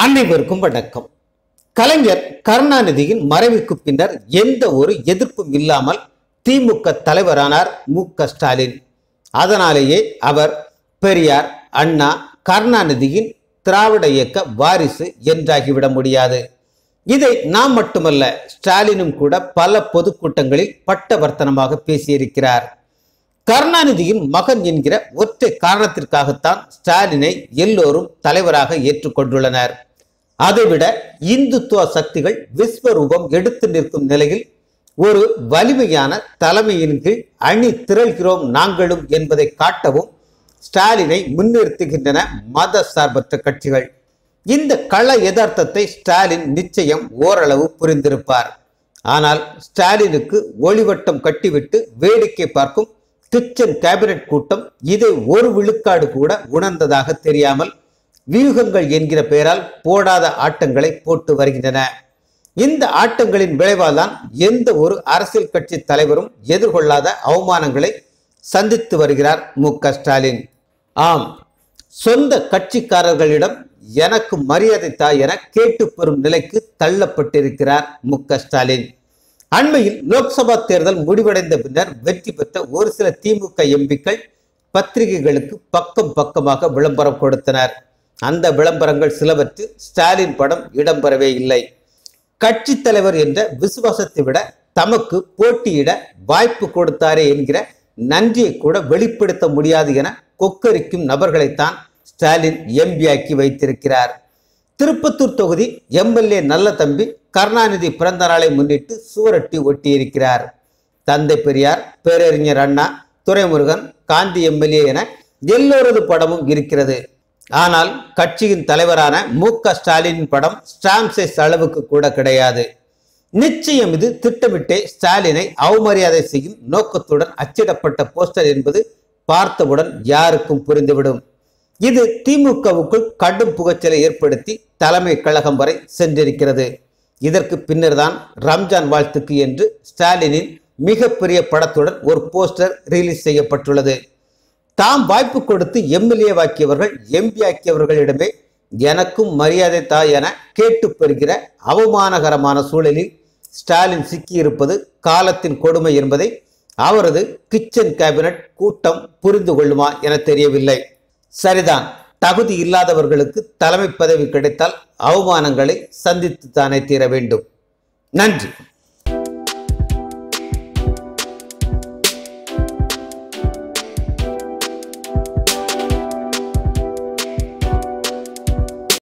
அனைவருக்கும் வணக்கம் கலைஞர் கருணாநிதியின் மறைவுக்கு பின்னர் எந்த ஒரு எதிர்ப்பும் இல்லாமல் திமுக தலைவரானார் மு க ஸ்டாலின் அதனாலேயே அவர் பெரியார் அண்ணா கருணாநிதியின் திராவிட இயக்க வாரிசு என்றாகிவிட முடியாது இதை நாம் மட்டுமல்ல ஸ்டாலினும் கூட பல பொதுக்கூட்டங்களில் பட்டவர்த்தனமாக பேசியிருக்கிறார் கருணாநிதியின் மகன் என்கிற ஒற்றை காரணத்திற்காகத்தான் ஸ்டாலினை எல்லோரும் தலைவராக ஏற்றுக்கொண்டுள்ளனர் அதைவிட இந்துத்துவ சக்திகள் விஸ்வரூபம் எடுத்து நிற்கும் நிலையில் ஒரு வலிமையான தலைமையின் கீழ் அணி திரள்கிறோம் நாங்களும் என்பதை காட்டவும் ஸ்டாலினை முன்னிறுத்துகின்றன மத சார்பற்ற கட்சிகள் இந்த கள யதார்த்தத்தை ஸ்டாலின் நிச்சயம் ஓரளவு புரிந்திருப்பார் ஆனால் ஸ்டாலினுக்கு ஒளிவட்டம் கட்டிவிட்டு வேடிக்கை பார்க்கும் கிச்சன் கேபினட் கூட்டம் இதை ஒரு விழுக்காடு கூட உணர்ந்ததாக தெரியாமல் வியூகங்கள் என்கிற பெயரால் போடாத ஆட்டங்களை போட்டு வருகின்றன இந்த ஆட்டங்களின் விளைவால் தான் எந்த ஒரு அரசியல் கட்சி தலைவரும் எதிர்கொள்ளாத அவமானங்களை சந்தித்து வருகிறார் மு க ஸ்டாலின் ஆம் சொந்த கட்சிக்காரர்களிடம் எனக்கு மரியாதை தா என கேட்டு பெறும் நிலைக்கு தள்ளப்பட்டிருக்கிறார் மு க ஸ்டாலின் அண்மையில் லோக்சபா தேர்தல் முடிவடைந்த பின்னர் வெற்றி பெற்ற ஒரு சில திமுக எம்பிக்கள் பத்திரிகைகளுக்கு பக்கம் பக்கமாக விளம்பரம் கொடுத்தனர் அந்த விளம்பரங்கள் சிலவற்றில் ஸ்டாலின் படம் இடம்பெறவே இல்லை கட்சி தலைவர் என்ற விசுவாசத்தை விட தமக்கு போட்டியிட வாய்ப்பு கொடுத்தாரே என்கிற நன்றியை கூட வெளிப்படுத்த முடியாது என கொக்கரிக்கும் நபர்களைத்தான் ஸ்டாலின் எம்பியாக்கி வைத்திருக்கிறார் திருப்பத்தூர் தொகுதி எம்எல்ஏ நல்ல தம்பி கருணாநிதி பிறந்த நாளை முன்னிட்டு சுவரொட்டி ஒட்டியிருக்கிறார் தந்தை பெரியார் பேரறிஞர் அண்ணா துரைமுருகன் காந்தி எம்எல்ஏ என எல்லோரது படமும் இருக்கிறது ஆனால் கட்சியின் தலைவரான மு க ஸ்டாலினின் படம் ஸ்டாம்ப் சைஸ் அளவுக்கு கூட கிடையாது நிச்சயம் இது திட்டமிட்டே ஸ்டாலினை அவமரியாதை செய்யும் நோக்கத்துடன் அச்சிடப்பட்ட போஸ்டர் என்பது பார்த்தவுடன் யாருக்கும் புரிந்துவிடும் இது திமுகவுக்குள் கடும் புகைச்சலை ஏற்படுத்தி தலைமை கழகம் வரை சென்றிருக்கிறது இதற்கு பின்னர்தான் ரம்ஜான் வாழ்த்துக்கு என்று ஸ்டாலினின் மிகப்பெரிய படத்துடன் ஒரு போஸ்டர் ரிலீஸ் செய்யப்பட்டுள்ளது தாம் வாய்ப்பு கொடுத்து எம்எல்ஏ வாக்கியவர்கள் எம்பி ஆக்கியவர்களிடமே எனக்கும் மரியாதை தா என கேட்டு பெறுகிற அவமானகரமான சூழலில் ஸ்டாலின் சிக்கியிருப்பது காலத்தின் கொடுமை என்பதை அவரது கிச்சன் கேபினட் கூட்டம் புரிந்து கொள்ளுமா என தெரியவில்லை சரிதான் தகுதி இல்லாதவர்களுக்கு தலைமை பதவி கிடைத்தால் அவமானங்களை சந்தித்துத்தானே தீர வேண்டும் நன்றி